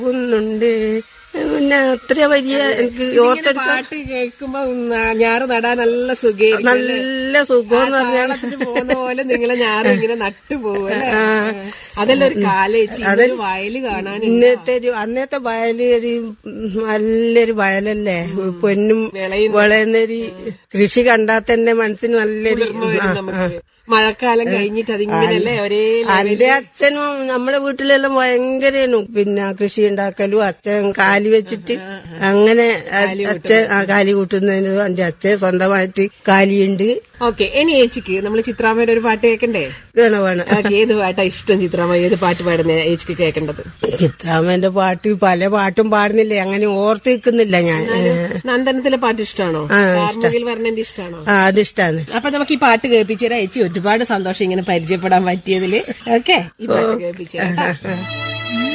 ഒന്നുണ്ട് പിന്നെ അത്ര വലിയ എനിക്ക് ഓർത്തെടുത്ത പാട്ട് കേൾക്കുമ്പോ ന- ഞാറ് നടാൻ നല്ല സുഖമായിരിക്കും നല്ല സുഖം എന്ന് പറഞ്ഞാൽ താളത്തിന് പോകുന്ന പോലെ നിങ്ങളെ ഞാറ് ഇങ്ങനെ നട്ടു പോകും അല്ലേ അതെല്ലാം ഒരു കാലേച്ചി ഒരു വയല് കാണാൻ ഇന്നത്തെ ഒരു അന്നത്തെ വയല് ഒരു നല്ലൊരു വയലല്ലേ പൊന്നും വിളയും വിളയുന്നൊരു കൃഷി കണ്ടാൽ തന്നെ മനസ്സിന് നല്ലൊരു ആ, നമുക്ക് മഴക്കാലം കഴിഞ്ഞിട്ട് അതിങ്ങനല്ലേ ഒരേ എന്റെ അച്ഛനും നമ്മളെ വീട്ടിലെല്ലാം ഭയങ്കരേനു പിന്നെ കൃഷി ഉണ്ടാക്കലും അച്ഛൻ കാലി വെച്ചിട്ട് അങ്ങനെ അച്ഛൻ ആ കാലി കൂട്ടുന്നതിന് എന്റെ അച്ഛൻ സ്വന്തമായിട്ട് കാലിയുണ്ട് ഓക്കെ ഇനി ഏച്ചിക്ക് നമ്മള് ചിത്രാമ്മയുടെ ഒരു പാട്ട് കേൾക്കണ്ടേ വേണം വേണം ഓക്കെ ഏത് പാട്ടാ ഇഷ്ടം ചിത്രാമ്മ ഏത് പാട്ട് പാടുന്ന ഏച്ചിക്ക് കേൾക്കേണ്ടത് ചിത്രാമ്മന്റെ പാട്ട് പല പാട്ടും പാടുന്നില്ലേ അങ്ങനെ ഓർത്ത് നിൽക്കുന്നില്ല ഞാൻ നന്ദനത്തിലെ പാട്ട് ഇഷ്ടമാണോ കാർമുകിൽ വർണ്ണന്റെ ഇഷ്ടമാണോ ആ അതിഷ്ടാണ് അപ്പൊ നമുക്ക് ഈ പാട്ട് കേൾപ്പിച്ചു തരാം ഏച്ചി ഒരുപാട് സന്തോഷം ഇങ്ങനെ പരിചയപ്പെടാൻ പറ്റിയതില് ഓക്കെ ഈ പാട്ട് കേൾപ്പിച്ചു തരാം കേട്ടോ.